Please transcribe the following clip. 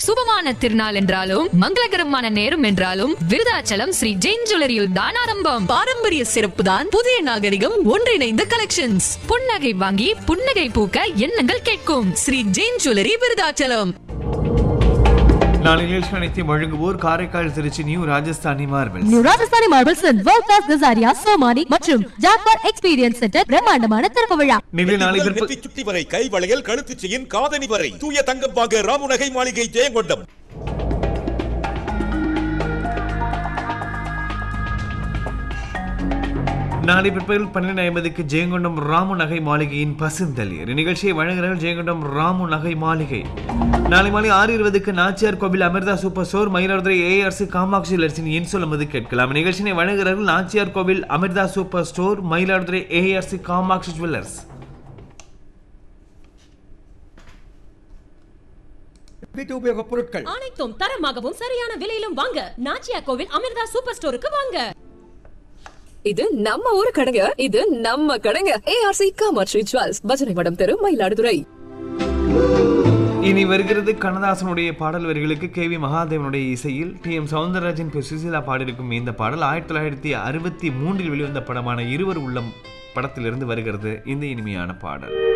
சுபமான திருநாள் என்றாலும் மங்களகரமான நேரம் என்றாலும் விருதாச்சலம் ஸ்ரீ ஜெயின் ஜுவல்லரியில் தான் ஆரம்பம் பாரம்பரிய சிறப்பு தான் புதிய நாகரிகம் ஒன்றிணைந்த கலெக்ஷன்ஸ் புன்னகை வாங்கி புன்னகை பூக்க எண்ணங்கள் கேட்கும் ஸ்ரீ ஜெயின் ஜுவல்லரி விருதாச்சலம் நாளை நிகழ்ச்சி அனைத்தையும் வழங்குவோர் Karaikal Tiruchi new Rajasthani marbles new Rajasthani marbles world class Kajaria Somany மற்றும் ஜாக்வார் எக்ஸ்பீரியன்ஸ் சென்டர் பிரம்மாண்டமான திறப்பு விழா நிகழ்ச்சி நாளை முதல் பிற்ப- நெற்றி சுட்டி வரை கை வளையல் கழுத்து செயின் காதணி வரை தூய தங்கம் வாங்க ராமுநகை மாளிகை ஜெயங்கொண்டம் நாளை பிற்பகல் பன்னிரண்டு ஐம்பதுக்கு ஜெயங்கொண்டம் ராமு நகை மாளிகையின் பசுந்தளிர் நிகழ்ச்சியை வழங்குகிறார் ஜெயங்கொண்டம் ராமு நகை மாளிகை நாளை மாலை ஆறு இருபதுக்கு Nachiyar Koil Amirtha super store Mayiladuthurai ARC Kamatchi Lakshmi என் சொல்லும்போது கேட்கலாம் நிகழ்ச்சியை வழங்குகிறார்கள் Nachiyar Koil Amirtha super store Mayiladuthurai ARC Kamatchi jewellers வீட்டு உபயோகப் பொருட்கள் அனைத்தும் தரமாகவும் சரியான விலையிலும் வாங்க நாச்சியா கோவில் அமிர்தா சூப்பர் ஸ்டோருக்கு வாங்க இது நம்ம ஊரு கடைங்க இது நம்ம கடைங்க ஏஆர்சி காமாட்சி ஜுவல்ஸ் பஜனை மடம் தெரு மயிலாடுதுறை இனி வருகிறது கண்ணதாசனுடைய பாடல் வரிகளுக்கு கே வி மகாதேவனுடைய இசையில் T M Soundararajan P Susheela பாடியிருக்கும் இந்த பாடல் ஆயிரத்தி தொள்ளாயிரத்தி அறுபத்தி மூன்றில் வெளிவந்த படமான இருவர் உள்ளம் படத்திலிருந்து வருகிறது இந்த இனிமையான பாடல்